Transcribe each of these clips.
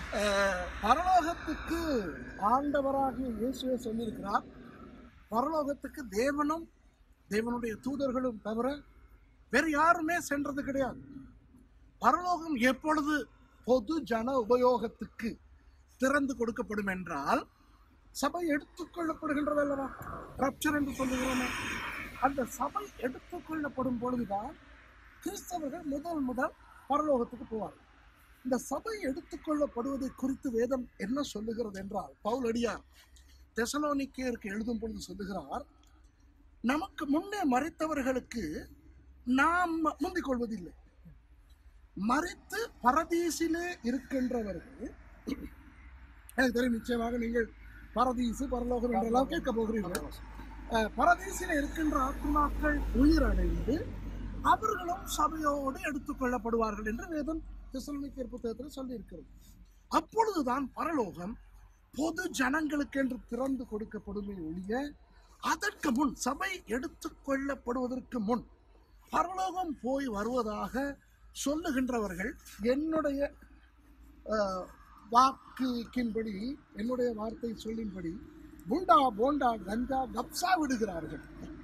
அஹ், பரலோகத்துக்கு ஆண்டவராகிய இயேசுவே சொல்லியிருக்கிறார் பரலோகத்துக்கு தேவனும் தேவனுடைய தூதர்களும் தவிர வேறு யாருமே சென்றது கிடையாது பரலோகம் எப்பொழுது பொது ஜன உபயோகத்துக்கு திறந்து கொடுக்கப்படும் என்றால் சபை எடுத்துக்கொள்ளப்படுகின்றது அல்லவா ரப்சர் என்று சொல்லுகிறோமே அந்த சபை எடுத்துக்கொள்ளப்படும் பொழுதுதான் கிறிஸ்தவர்கள் முதல் முதல் பரலோகத்துக்கு போவார்கள் இந்த சபை எடுத்துக்கொள்ளப்படுவதை குறித்து வேதம் என்ன சொல்லுகிறது என்றால் பவுலடியார் தெசலோனிக்கேயருக்கு எழுதும் பொழுது சொல்லுகிறார் நமக்கு முன்னே மறைத்தவர்களுக்கு நாம் முந்திக் கொள்வதில்லை மறித்து பரதீசிலே இருக்கின்றவர்கள் எனக்கு தெரியும் நிச்சயமாக நீங்கள் பரதீசு பரலோகம் என்றெல்லாம் கேட்க போகிறீர்கள் அஹ், பரதீசிலே இருக்கின்ற ஆத்மாக்கள் உயிரடைந்து அவர்களும் சபையோடு எடுத்துக்கொள்ளப்படுவார்கள் என்று வேதம் திசலோனிக்கேயர் புத்தகத்தில் சொல்லியிருக்கிறது அப்பொழுதுதான் பரலோகம் பொது ஜனங்களுக்கு என்று திறந்து கொடுக்கப்படுமே ஒழிய அதற்கு முன் சபை எடுத்துக்கொள்ளப்படுவதற்கு முன் பரலோகம் போய் வருவதாக சொல்லுகின்றவர்கள் என்னுடைய அஹ், வாக்குக்கின்படி என்னுடைய வார்த்தை சொல்லின்படி புண்டா போண்டா கஞ்சா கப்சா விடுகிறார்கள்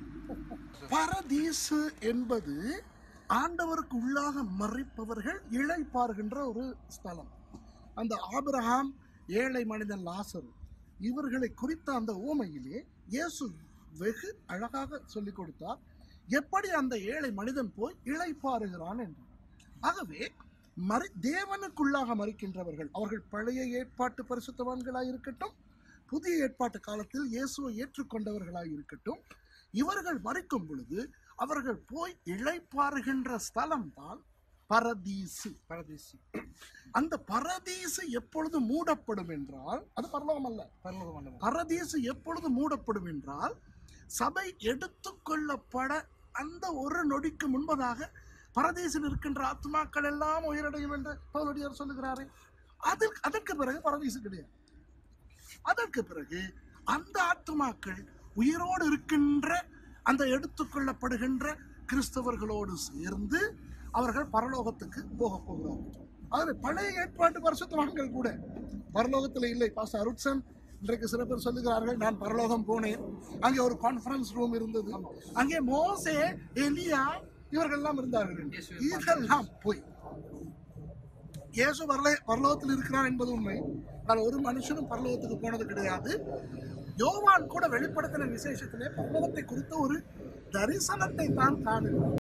பரதீசு என்பது ஆண்டவருக்கு உள்ளாக மறைப்பவர்கள் இழைப்பார்கின்ற ஒரு ஸ்தலம் அந்த ஆபிரகாம் ஏழை மனிதன் லாசரு இவர்களை குறித்த அந்த ஊமையிலே இயேசு வெகு அழகாக சொல்லிக் கொடுத்தார் எப்படி அந்த ஏழை மனிதன் போய் இளைப்பாறுகிறான் என்று ஆகவே மறி தேவனுக்குள்ளாக மறிக்கின்றவர்கள் அவர்கள் பழைய ஏற்பாட்டு பரிசுத்தவான்களாய் இருக்கட்டும் புதிய ஏற்பாட்டு காலத்தில் இயேசுவை ஏற்றுக்கொண்டவர்களாய் இருக்கட்டும் இவர்கள் மறிக்கும் பொழுது அவர்கள் போய் இளைப்பாறுகின்ற ஸ்தலம் தான் பரதீசு பரதேசி அந்த பரதீசு எப்பொழுது மூடப்படும் என்றால் அது பரலோகம் அல்ல பரலோகம் அல்லவா பரதீசு எப்பொழுது மூடப்படும் என்றால் சபை எடுத்துக்கொள்ளப்பட அந்த ஒரு நொடிக்கு முன்பதாக பரதீசில் இருக்கின்ற ஆத்மாக்கள் எல்லாம் உயிரடையும் என்று பவுலடியார் சொல்லுகிறாரே அதற்கு அதற்கு பிறகு பரதீசு கிடையாது அதற்கு பிறகு அந்த ஆத்மாக்கள் உயிரோடு இருக்கின்ற அந்த எடுத்துக்கொள்ளப்படுகின்ற கிறிஸ்தவர்களோடு சேர்ந்து அவர்கள் பரலோகத்துக்கு போக போகிறார்கள் அது பழைய ஏற்பாட்டு பரிசுத்தவான்கள் கூட பரலோகத்தில் இல்லை பாச அருட்சன் இன்றைக்கு சில பேர் சொல்லுகிறார்கள் நான் பரலோகம் போனேன் அங்கே ஒரு கான்ஃபரன்ஸ் ரூம் இருந்தது அங்கே மோசே எலியா இவர்கள் எல்லாம் இருந்தார்கள் என்று. இதெல்லாம் போய் இயேசு பரல பரலோகத்தில் இருக்கிறார் என்பது உண்மை ஆனால் ஒரு மனுஷனும் பரலோகத்துக்கு போனது கிடையாது யோவான் கூட வெளிப்படுத்தின விசேஷத்திலே பரலோகத்தை குறித்த ஒரு தரிசனத்தை தான் காணுகிறார்